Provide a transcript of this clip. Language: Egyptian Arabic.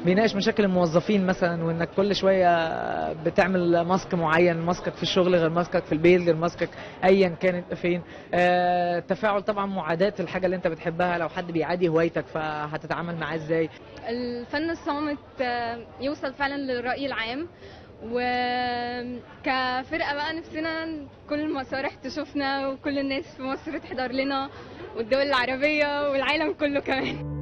بيناقش مشاكل الموظفين مثلا وانك كل شويه بتعمل ماسك معين ماسكك في الشغل غير ماسكك في البيت غير ماسكك ايا كانت فين آه، تفاعل طبعا معاداه الحاجه اللي انت بتحبها لو حد بيعادي هوايتك فهتتعامل معاه ازاي الفن الصامت آه، يوصل فعلا للرأي العام وكفرقة بقى نفسنا كل المسارح تشوفنا وكل الناس في مصر تحضر لنا والدول العربية والعالم كله كمان